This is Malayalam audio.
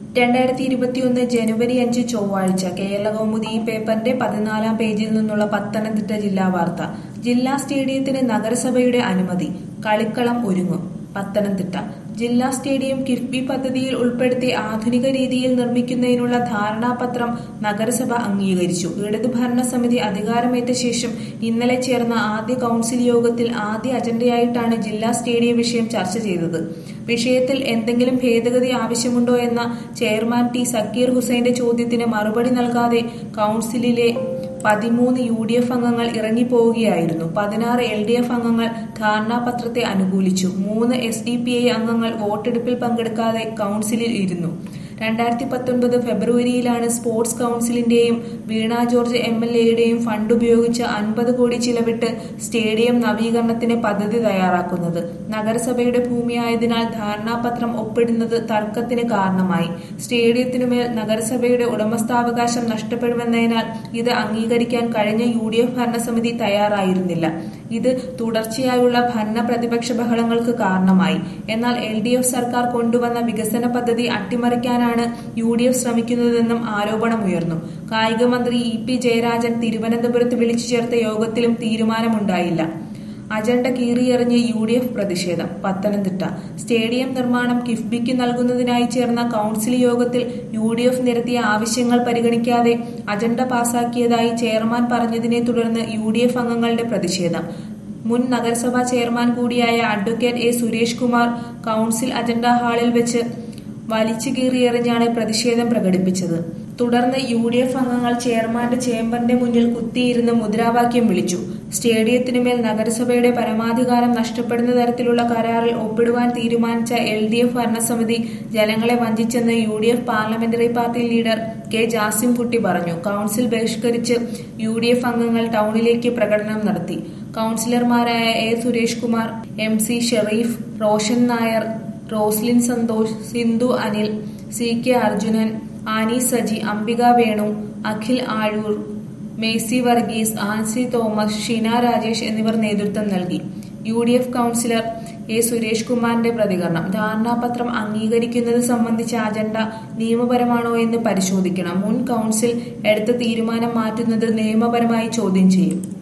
രണ്ടായിരത്തി ഇരുപത്തിയൊന്ന് ജനുവരി അഞ്ച് ചൊവ്വാഴ്ച കേരളകൗമുദി ഈ പേപ്പറിന്റെ പതിനാലാം പേജിൽ നിന്നുള്ള പത്തനംതിട്ട ജില്ലാ വാർത്ത ജില്ലാ സ്റ്റേഡിയത്തിന് നഗരസഭയുടെ അനുമതി കളിക്കളം ഒരുങ്ങും പത്തനംതിട്ട ജില്ലാ സ്റ്റേഡിയം കിഫ്ബി പദ്ധതിയിൽ ഉൾപ്പെടുത്തി ആധുനിക രീതിയിൽ നിർമ്മിക്കുന്നതിനുള്ള ധാരണാപത്രം നഗരസഭ അംഗീകരിച്ചു ഇടതു ഭരണസമിതി അധികാരമേറ്റ ശേഷം ഇന്നലെ ചേർന്ന ആദ്യ കൌൺസിൽ യോഗത്തിൽ ആദ്യ അജണ്ടയായിട്ടാണ് ജില്ലാ സ്റ്റേഡിയം വിഷയം ചർച്ച ചെയ്തത് വിഷയത്തിൽ എന്തെങ്കിലും ഭേദഗതി ആവശ്യമുണ്ടോ എന്ന ചെയർമാൻ ടി സക്കീർ ഹുസൈന്റെ ചോദ്യത്തിന് മറുപടി നൽകാതെ കൌൺസിലിലെ പതിമൂന്ന് യു ഡി എഫ് അംഗങ്ങൾ ഇറങ്ങിപ്പോവുകയായിരുന്നു പതിനാറ് എൽ ഡി എഫ് അംഗങ്ങൾ ധാരണാപത്രത്തെ അനുകൂലിച്ചു മൂന്ന് എസ് ഡി പി ഐ അംഗങ്ങൾ വോട്ടെടുപ്പിൽ പങ്കെടുക്കാതെ കൌൺസിലിൽ ഇരുന്നു രണ്ടായിരത്തി പത്തൊൻപത് ഫെബ്രുവരിയിലാണ് സ്പോർട്സ് കൌൺസിലിന്റെയും വീണ ജോർജ് എം എൽ എയുടെയും ഫണ്ട് ഉപയോഗിച്ച് അൻപത് കോടി ചിലവിട്ട് സ്റ്റേഡിയം നവീകരണത്തിന് പദ്ധതി തയ്യാറാക്കുന്നത് നഗരസഭയുടെ ഭൂമിയായതിനാൽ ധാരണാപത്രം ഒപ്പിടുന്നത് തർക്കത്തിന് കാരണമായി സ്റ്റേഡിയത്തിനുമേൽ നഗരസഭയുടെ ഉടമസ്ഥാവകാശം നഷ്ടപ്പെടുമെന്നതിനാൽ ഇത് അംഗീകരിക്കാൻ കഴിഞ്ഞ യു ഡി എഫ് ഭരണസമിതി തയ്യാറായിരുന്നില്ല ഇത് തുടർച്ചയായുള്ള ഭരണ പ്രതിപക്ഷ ബഹളങ്ങൾക്ക് കാരണമായി എന്നാൽ എൽ ഡി എഫ് സർക്കാർ കൊണ്ടുവന്ന വികസന പദ്ധതി അട്ടിമറിക്കാനാണ് യു ഡി എഫ് ശ്രമിക്കുന്നതെന്നും ആരോപണമുയർന്നു കായിക മന്ത്രി ഇ പി ജയരാജൻ തിരുവനന്തപുരത്ത് വിളിച്ചു ചേർത്ത യോഗത്തിലും തീരുമാനമുണ്ടായില്ല അജണ്ട കീറിയെറിഞ്ഞ് യു ഡി എഫ് പ്രതിഷേധം പത്തനംതിട്ട സ്റ്റേഡിയം നിർമ്മാണം കിഫ്ബിക്ക് നൽകുന്നതിനായി ചേർന്ന കൌൺസിൽ യോഗത്തിൽ യു ഡി എഫ് നിരത്തിയ ആവശ്യങ്ങൾ പരിഗണിക്കാതെ അജണ്ട പാസാക്കിയതായി ചെയർമാൻ പറഞ്ഞതിനെ തുടർന്ന് യു ഡി എഫ് അംഗങ്ങളുടെ പ്രതിഷേധം മുൻ നഗരസഭാ ചെയർമാൻ കൂടിയായ advocate A Suresh Kumar council agenda ഹാളിൽ വെച്ച് വലിച്ചു കീറിയെറിഞ്ഞാണ് പ്രതിഷേധം പ്രകടിപ്പിച്ചത് തുടർന്ന് യു ഡി എഫ് അംഗങ്ങൾ ചെയർമാന്റെ ചേംബറിന്റെ മുന്നിൽ കുത്തിയിരുന്ന് മുദ്രാവാക്യം വിളിച്ചു സ്റ്റേഡിയത്തിനുമേൽ നഗരസഭയുടെ പരമാധികാരം നഷ്ടപ്പെടുന്ന തരത്തിലുള്ള കരാറിൽ ഒപ്പിടുവാൻ തീരുമാനിച്ച എൽ ഡി എഫ് ഭരണസമിതി ജനങ്ങളെ വഞ്ചിച്ചെന്ന് U D F parliamentary party leader K Jasim Kutty പറഞ്ഞു കൌൺസിൽ ബഹിഷ്കരിച്ച് യു ഡി എഫ് അംഗങ്ങൾ ടൗണിലേക്ക് പ്രകടനം നടത്തി കൌൺസിലർമാരായ A Suresh Kumar M C Sherif Roshan Nair Roslin Santhosh Sindhu Anil C K Arjunan Annie Saji Ambika Venu Akhil Azhoor Mesi Varghese Ancy Thomas Sheena Rajesh എന്നിവർ നേതൃത്വം നൽകി U D F councillor A Suresh കുമാറിന്റെ പ്രതികരണം ധാരണാപത്രം അംഗീകരിക്കുന്നത് സംബന്ധിച്ച അജണ്ട നിയമപരമാണോ എന്ന് പരിശോധിക്കണം മുൻ കൌൺസിൽ എടുത്ത തീരുമാനം മാറ്റുന്നത് നിയമപരമായി ചോദ്യം ചെയ്യും